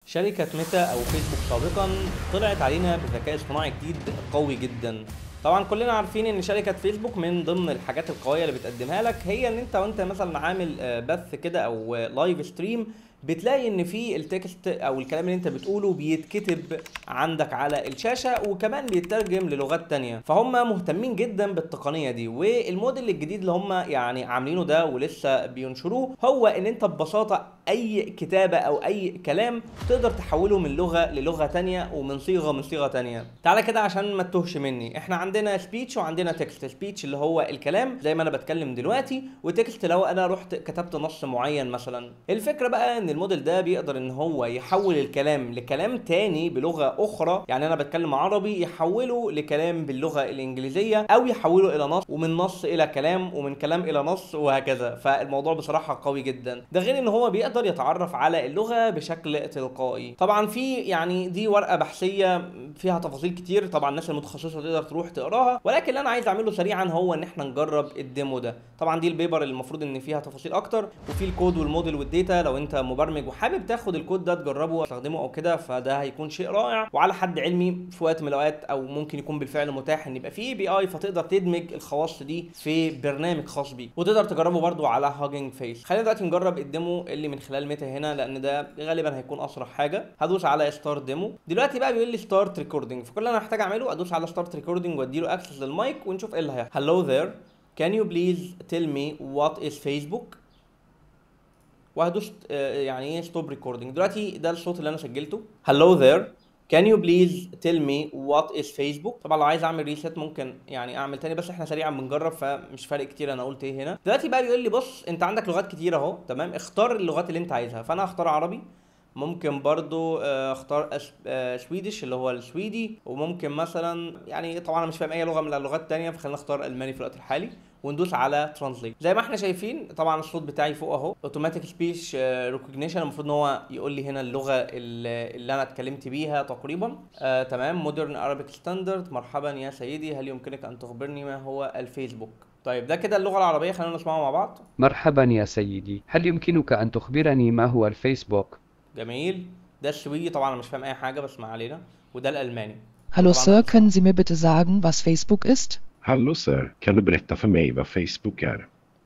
شركة ميتا أو فيسبوك سابقا طلعت علينا بذكاء اصطناعي جديد قوي جدا طبعا كلنا عارفين ان شركة فيسبوك من ضمن الحاجات القوية اللي بتقدمها لك هي ان انت وانت مثلا عامل آه، بث كده او لايف ستريم بتلاقي ان في التكست او الكلام اللي انت بتقوله بيتكتب عندك على الشاشة وكمان بيترجم للغات تانية فهم مهتمين جدا بالتقنية دي والموديل الجديد اللي هم يعني عاملينه ده ولسه بينشروه هو ان انت ببساطة اي كتابة او اي كلام تقدر تحوله من لغة للغة تانية ومن صيغة من صيغة تانية تعالى كده عشان ما تتوهش مني احنا عندنا سبيتش وعندنا تكست سبيتش اللي هو الكلام زي ما انا بتكلم دلوقتي وتكست لو انا رحت كتبت نص معين مثلا الفكرة بقى ان الموديل ده بيقدر ان هو يحول الكلام لكلام تاني بلغة اخرى يعني انا بتكلم عربي يحوله لكلام باللغة الانجليزية او يحوله الى نص ومن نص الى كلام ومن كلام الى نص وهكذا فالموضوع بصراحة قوي جدا ده غير ان هو بيقدر يتعرف على اللغة بشكل تلقائي طبعا في يعني دي ورقة بحثية فيها تفاصيل كتير طبعا الناس المتخصصة تقدر تروح تقراها ولكن اللي انا عايز اعمله سريعا هو ان احنا نجرب الديمو ده طبعا دي البيبر اللي المفروض ان فيها تفاصيل اكتر وفي الكود والموديل والديتا لو انت مبرمج وحابب تاخد الكود ده تجربه وتستخدمه او كده فده هيكون شيء رائع وعلى حد علمي في وقت من الاوقات او ممكن يكون بالفعل متاح ان يبقى فيه بي اي فتقدر تدمج الخواص دي في برنامج خاص بيك وتقدر تجربه برضو على هاجينج فيس خلينا دلوقتي نجرب الديمو اللي من خلال ميتا هنا لان ده غالبا هيكون اسرع حاجه هدوس على ستارت ديمو دلوقتي بقى بيقول لي ستارت ريكوردنج فكل اللي انا محتاج اعمله ادوس على ستارت ريكوردنج واديله اكسس للمايك ونشوف ايه اللي هيحصل هلو ذير can you please tell me what is Facebook وهدوس آه، يعني ايه ستوب ريكوردنج دلوقتي ده الصوت اللي انا سجلته هلو ذير Can you please tell me what is Facebook؟ طبعا لو عايز اعمل ريست ممكن يعني اعمل تاني بس احنا سريعا بنجرب فمش فارق كتير انا قلت ايه هنا. دلوقتي بقى بيقول لي بص انت عندك لغات كتير اهو تمام اختار اللغات اللي انت عايزها فانا هختار عربي ممكن برضو آه، اختار أس... آه، سويدش اللي هو السويدي وممكن مثلا يعني طبعا انا مش فاهم اي لغه من اللغات التانية فخلينا نختار الماني في الوقت الحالي وندوس على ترانسليت زي ما احنا شايفين طبعا الصوت بتاعي فوق اهو اوتوماتيك سبيش ريكوجنيشن المفروض ان هو يقول لي هنا اللغه اللي اللي انا اتكلمت بيها تقريبا آه تمام مودرن ارابيك ستاندرد مرحبا يا سيدي هل يمكنك ان تخبرني ما هو الفيسبوك طيب ده كده اللغه العربيه خلينا نسمعها مع بعض مرحبا يا سيدي هل يمكنك أن تخبرني ما هو الفيسبوك؟ جميل ده السويدي طبعا انا مش فاهم اي حاجه بس ما علينا وده الالماني Hallo طبعاً. Sir, können Sie mir bitte sagen, was Facebook ist? Hallå sir, kan du berätta för mig vad Facebook är?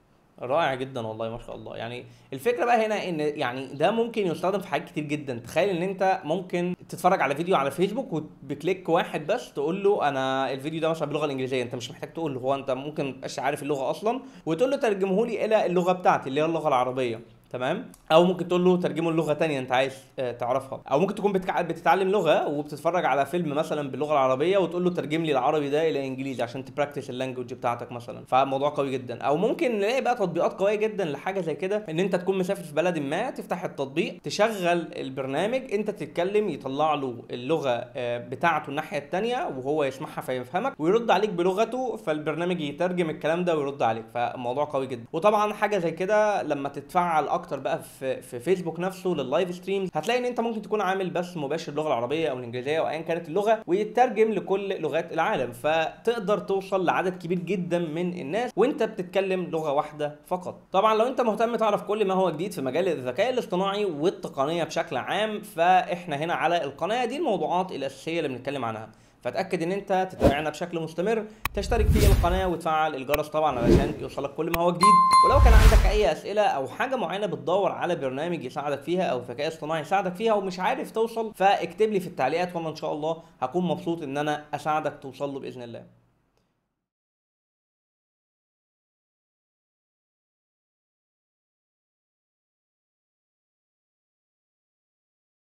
رائع جدا والله ما شاء الله يعني الفكره بقى هنا ان يعني ده ممكن يستخدم في حاجات كتير جدا تخيل ان انت ممكن تتفرج على فيديو على فيسبوك وبكليك واحد بس تقول له انا الفيديو ده مثلا باللغه الانجليزيه انت مش محتاج تقول له هو انت ممكن متبقاش عارف اللغه اصلا وتقول له ترجمه لي الى اللغه بتاعتي اللي هي اللغه العربيه تمام او ممكن تقول له ترجمه لغه تانية انت عايز آه، تعرفها او ممكن تكون بتكع- بتتعلم لغه وبتتفرج على فيلم مثلا باللغه العربيه وتقول له ترجم لي العربي ده الى انجليزي عشان تبراكتس اللانجوج بتاعتك مثلا فموضوع قوي جدا او ممكن نلاقي بقى تطبيقات قويه جدا لحاجه زي كده ان انت تكون مسافر في بلد ما تفتح التطبيق تشغل البرنامج انت تتكلم يطلع له اللغه آه، بتاعته الناحيه التانية وهو يسمعها فيفهمك ويرد عليك بلغته فالبرنامج يترجم الكلام ده ويرد عليك فالموضوع قوي جدا وطبعا حاجه زي كده لما تتفعل اكتر بقى في في فيسبوك نفسه لللايف ستريمز هتلاقي ان انت ممكن تكون عامل بس مباشر اللغه العربيه او الانجليزيه او ايا كانت اللغه ويترجم لكل لغات العالم فتقدر توصل لعدد كبير جدا من الناس وانت بتتكلم لغه واحده فقط طبعا لو انت مهتم تعرف كل ما هو جديد في مجال الذكاء الاصطناعي والتقنيه بشكل عام فاحنا هنا على القناه دي الموضوعات الاساسيه اللي بنتكلم عنها فتاكد ان انت تتابعنا بشكل مستمر تشترك في القناه وتفعل الجرس طبعا علشان يوصلك كل ما هو جديد ولو كان عندك اي اسئله او حاجه معينه بتدور على برنامج يساعدك فيها او ذكاء اصطناعي يساعدك فيها ومش عارف توصل فاكتب لي في التعليقات وانا ان شاء الله هكون مبسوط ان انا اساعدك توصل له باذن الله